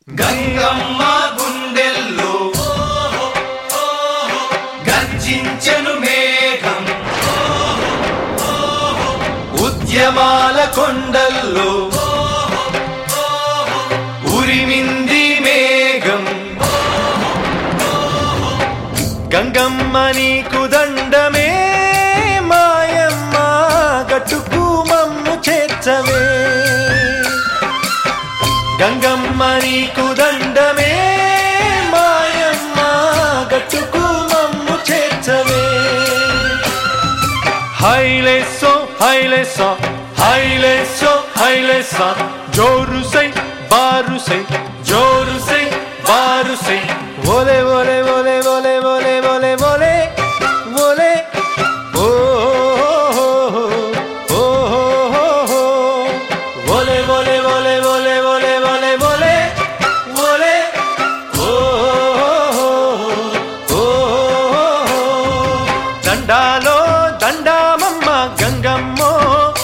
గంగమ్మ గుండెల్లో గర్జించెను మేఘం ఉద్యమాల కొండల్లో ఉరిమింది మేఘం గంగమ్మ నీకు దండమే మాయమ్మ గట్టుకు మమ్ము చేర్చవే గంగమ్మ నీకు దండమే మాయమ్మ గట్టుకు మమ్ము చేర్చవే హైలేసో హైలేసా హైలేసో హైలేసా జోరు సై బారు సై జోరు సై బారు సై ఓలే ఓలే ఓలే ఓలే ఓలే ఓలే ఓలే ఓలే ఓ ఓ ఓలే ఓలే ఓలే ఓలే ఓలే ఓలే ఓలే ఓలే ఓ ఓ దండాలో దండామమ్మ గంగమ్మో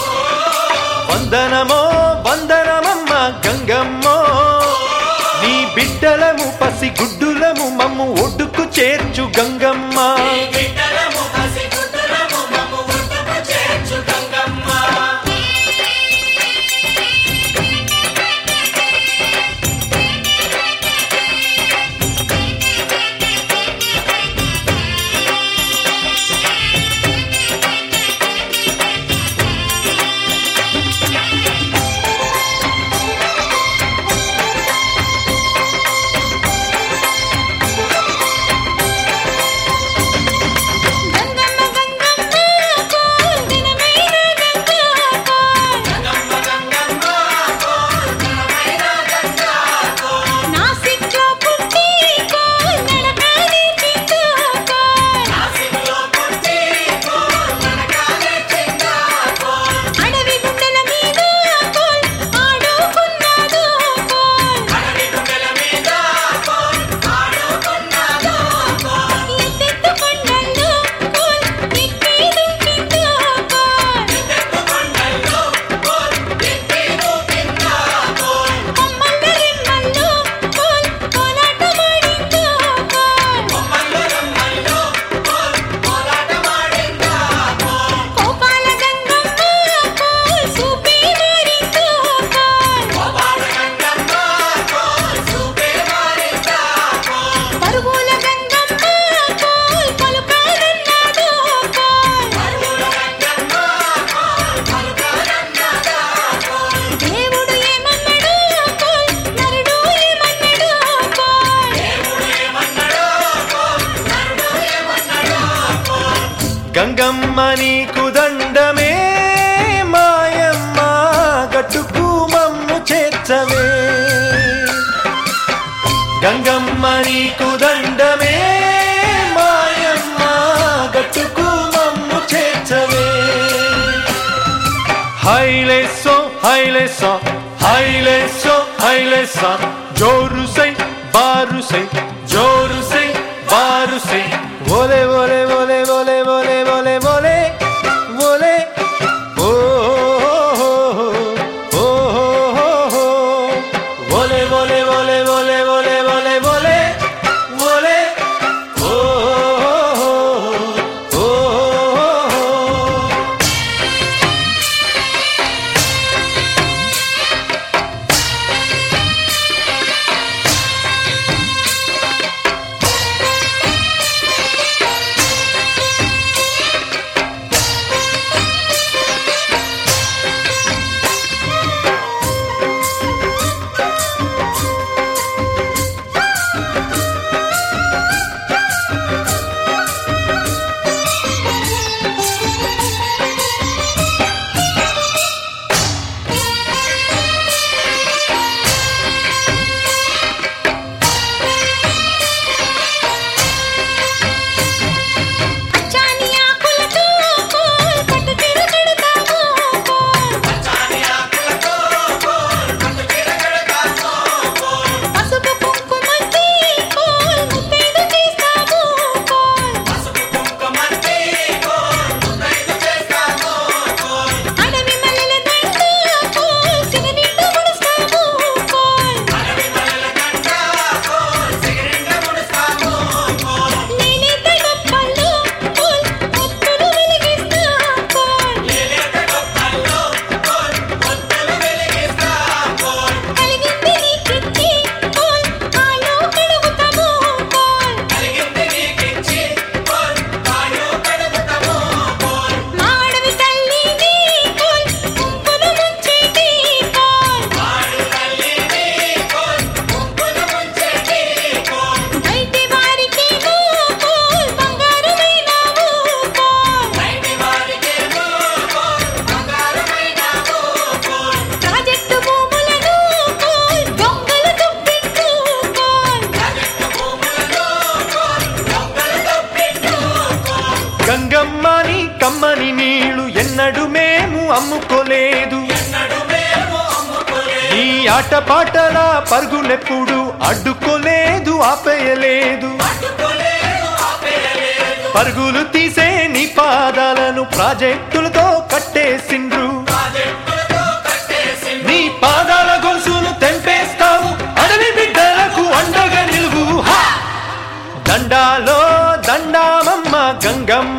వందనమో వందనమమ్మ గంగమ్మో నీ బిడ్డలము పసి గుడ్డులము మమ్ము ఒడ్డుకు చేర్చు గంగమ్మ బిడ్డలము పసి గుడ్డలము మమ్ము ఒడ్డుకు చేర్చు గంగమ్మ గంగమ్మ గంగమ్మ కోల్ దినమైన గంగా కోల్ గంగమ్మ గంగమ్మ కోల్ ఘనమైన గంగా కోల్ నాసిక్లో పుట్టి కోల్ నడకాలి చిందు కోల్ నాసిక్లో పుట్టి కోల్ నడకాలే చెందా కోల్ అడవి గుండెల మీద కోల్ ఆడుకున్నాడు కోల్ అడవి గుండెల మీద కోల్ ఆడుకున్నాదో కోల్ ఎత్తెత్తు కొండల్లో కోల్ ఎక్కి దుంకిందో కోల్ ఎత్తు కొండల్లో కోల్ ఎత్తి దూకిందా కోల్ కొమ్మల్ల రెమ్మల్లో కోల్ కోలాటమాడిందో కోల్ కొమ్మల్లో రమ్మల్లో కోల్ కోలాటమాడిందా కోల్ కోపాల గంగమ్మ కోల్ సూపి మారిందో కోల్ గోపాల గంగమ్మ కోల్ చూపే మారిందా కోల్ పరుగుల గంగమ్మ కోల్ పలుకాలన్నాడు కోల్ పరుగుల గంగమ్మ కోల్ పలుకాలన్నదా కోల్ దేవుడు ఏమన్నాడు కోల్ నరుడు ఏమన్నాడు కోల్ దేవుడు ఏమన్నాడో కోల్ నరుడు ఏమన్నాడో కోల్ గంగమ్మ నీకు దండమే మాయమ్మ గట్టుకు మమ్ము చేర్చవే గంగమ్మ నీకు దండమే మాయమ్మ గట్టుకు మమ్ము చేర్చవే హైలేసో హైలేసా హైలేసో హైలేసా జోరు సై బారు సై జోరు సై బారు సై ఓలే ఓలే ఓలే ఓలే ఓలే ఓలే ఓలే ఓలే ఓ ఓ ఓలే ఓలే ఓలే ఓలే ఓలే ఓలే ఓలే ఓలే ఓ ఓ ఆటపాటల పరుగులెప్పుడు అడ్డుకోలేదు ఆపేయలేదు అడ్డుకోలేదు ఆపేయలేదు పరుగులు తీసే నీ పాదాలను ప్రాజెక్టులతో కట్టేసిండ్రు ప్రాజెక్టులతో కట్టేసి నీ పాదాల గొలుసును తెంపేస్తావు అడవి బిడ్డలకు అండగా నిలువు హా! దండాలో దండామమ్మ గంగమ్మ